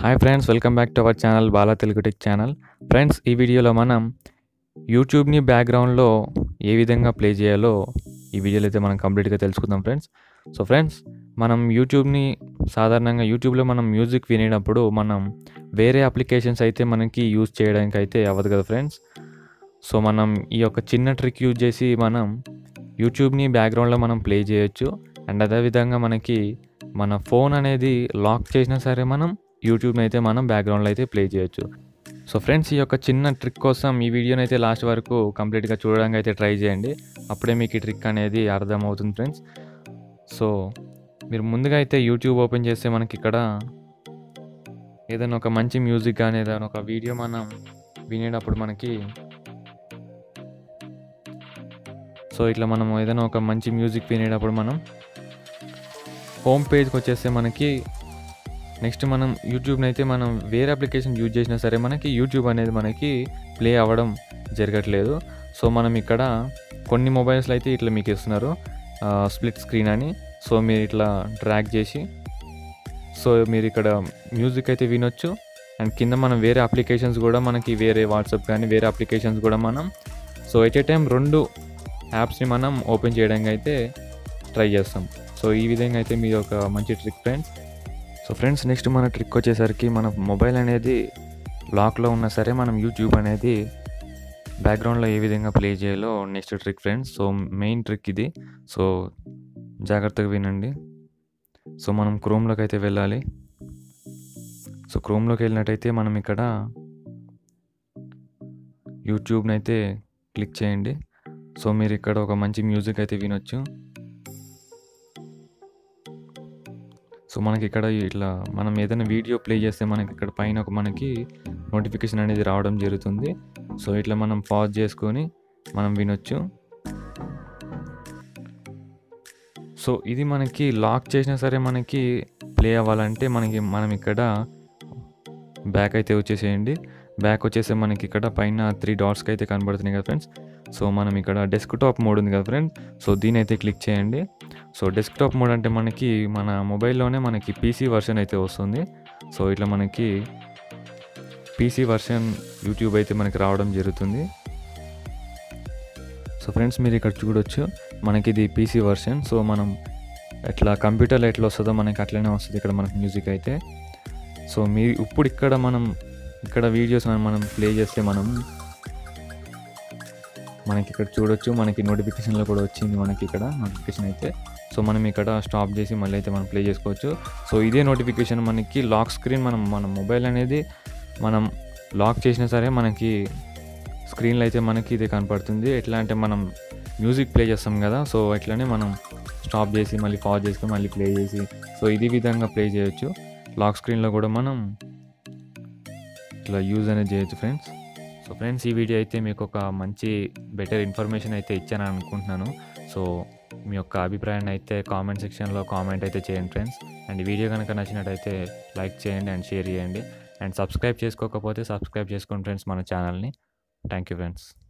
hi friends welcome back to our channel Bala Telugu tech channel friends ఈ వీడియోలో మనం యూట్యూబ్ని బ్యాక్గ్రౌండ్లో ఏ విధంగా ప్లే చేయాలో ఈ వీడియోలో అయితే మనం కంప్లీట్గా తెలుసుకుందాం ఫ్రెండ్స్ సో ఫ్రెండ్స్ మనం యూట్యూబ్ని సాధారణంగా యూట్యూబ్లో మనం మ్యూజిక్ వినేటప్పుడు మనం వేరే అప్లికేషన్స్ అయితే మనకి యూజ్ చేయడానికి అయితే అవ్వదు కదా ఫ్రెండ్స్ సో మనం ఈ యొక్క చిన్న ట్రిక్ యూజ్ చేసి మనం యూట్యూబ్ని బ్యాక్గ్రౌండ్లో మనం ప్లే చేయొచ్చు అండ్ అదేవిధంగా మనకి మన ఫోన్ అనేది లాక్ చేసినా సరే మనం యూట్యూబ్ని అయితే మనం బ్యాక్గ్రౌండ్లో అయితే ప్లే చేయొచ్చు సో ఫ్రెండ్స్ ఈ యొక్క చిన్న ట్రిక్ కోసం ఈ వీడియోని అయితే లాస్ట్ వరకు కంప్లీట్గా చూడడానికి అయితే ట్రై చేయండి అప్పుడే మీకు ఈ ట్రిక్ అనేది అర్థమవుతుంది ఫ్రెండ్స్ సో మీరు ముందుగా అయితే యూట్యూబ్ ఓపెన్ చేస్తే మనకి ఇక్కడ ఏదైనా ఒక మంచి మ్యూజిక్ కానీ ఏదైనా ఒక వీడియో మనం వినేటప్పుడు మనకి సో ఇట్లా మనం ఏదైనా ఒక మంచి మ్యూజిక్ వినేటప్పుడు మనం హోమ్ పేజ్కి వచ్చేస్తే మనకి నెక్స్ట్ మనం యూట్యూబ్ని అయితే మనం వేరే అప్లికేషన్ యూజ్ చేసినా సరే మనకి యూట్యూబ్ అనేది మనకి ప్లే అవ్వడం జరగట్లేదు సో మనం ఇక్కడ కొన్ని మొబైల్స్లో అయితే ఇట్లా మీకు ఇస్తున్నారు స్ప్లిట్ స్క్రీన్ అని సో మీరు ఇట్లా డ్రాగ్ చేసి సో మీరు ఇక్కడ మ్యూజిక్ అయితే వినొచ్చు అండ్ కింద మనం వేరే అప్లికేషన్స్ కూడా మనకి వేరే వాట్సాప్ కానీ వేరే అప్లికేషన్స్ కూడా మనం సో ఎట్ ఏ టైం రెండు యాప్స్ని మనం ఓపెన్ చేయడానికి అయితే ట్రై చేస్తాం సో ఈ విధంగా అయితే మీది ఒక మంచి trick friends so friends next మన ట్రిక్ వచ్చేసరికి మన మొబైల్ అనేది లాక్లో ఉన్నా సరే మనం యూట్యూబ్ అనేది బ్యాక్గ్రౌండ్లో ఏ విధంగా ప్లే చేయాలో next trick friends so main trick ఇది సో జాగ్రత్తగా వినండి సో మనం క్రోమ్లోకి అయితే వెళ్ళాలి సో క్రోమ్లోకి వెళ్ళినట్టయితే మనం ఇక్కడ యూట్యూబ్ని అయితే క్లిక్ చేయండి సో మీరు ఇక్కడ ఒక మంచి మ్యూజిక్ అయితే వినొచ్చు సో మనకి ఇక్కడ ఇట్లా మనం ఏదైనా వీడియో ప్లే చేస్తే మనకి ఇక్కడ పైన ఒక మనకి నోటిఫికేషన్ అనేది రావడం జరుగుతుంది సో ఇట్లా మనం పాజ్ చేసుకొని మనం వినొచ్చు సో ఇది మనకి లాక్ చేసినా సరే మనకి ప్లే అవ్వాలంటే మనకి మనం ఇక్కడ బ్యాక్ అయితే వచ్చేసేయండి బ్యాక్ వచ్చేసి మనకి ఇక్కడ పైన త్రీ డాట్స్కి అయితే కనబడుతున్నాయి కదా ఫ్రెండ్స్ సో మనం ఇక్కడ డెస్క్టాప్ మోడ్ ఉంది కదా ఫ్రెండ్స్ సో దీని అయితే క్లిక్ చేయండి సో డెస్క్టాప్ మోడ్ అంటే మనకి మన మొబైల్లోనే మనకి పీసీ వర్షన్ అయితే వస్తుంది సో ఇట్లా మనకి పీసీ వర్షన్ యూట్యూబ్ అయితే మనకి రావడం జరుగుతుంది సో ఫ్రెండ్స్ మీరు ఇక్కడ చూడొచ్చు మనకి ఇది పీసీ వర్షన్ సో మనం ఎట్లా కంప్యూటర్లో ఎట్లా వస్తుందో మనకి అట్లనే వస్తుంది ఇక్కడ మనకి మ్యూజిక్ అయితే సో మీ ఇప్పుడు ఇక్కడ మనం ఇక్కడ వీడియోస్ మనం ప్లే చేస్తే మనం మనకి ఇక్కడ చూడొచ్చు మనకి నోటిఫికేషన్లో కూడా వచ్చింది మనకి ఇక్కడ నోటిఫికేషన్ అయితే సో మనం ఇక్కడ స్టాప్ చేసి మళ్ళీ అయితే మనం ప్లే చేసుకోవచ్చు సో ఇదే నోటిఫికేషన్ మనకి లాక్ స్క్రీన్ మనం మన మొబైల్ అనేది మనం లాక్ చేసినా సరే మనకి స్క్రీన్లో అయితే మనకి ఇది కనపడుతుంది ఎట్లా అంటే మనం మ్యూజిక్ ప్లే చేస్తాం కదా సో ఎట్లనే మనం స్టాప్ చేసి మళ్ళీ పాజ్ చేసుకొని మళ్ళీ ప్లే చేసి సో ఇది విధంగా ప్లే చేయొచ్చు లాక్ స్క్రీన్లో కూడా మనం ఇట్లా యూజ్ అనేది చేయొచ్చు ఫ్రెండ్స్ సో ఫ్రెండ్స్ ఈ వీడియో అయితే మీకు ఒక మంచి బెటర్ ఇన్ఫర్మేషన్ అయితే ఇచ్చాను అనుకుంటున్నాను సో మీ యొక్క అభిప్రాయాన్ని అయితే కామెంట్ సెక్షన్లో కామెంట్ అయితే చేయండి ఫ్రెండ్స్ అండ్ ఈ వీడియో కనుక నచ్చినట్టయితే లైక్ చేయండి అండ్ షేర్ చేయండి అండ్ సబ్స్క్రైబ్ చేసుకోకపోతే సబ్స్క్రైబ్ చేసుకోండి ఫ్రెండ్స్ మన ఛానల్ని థ్యాంక్ యూ ఫ్రెండ్స్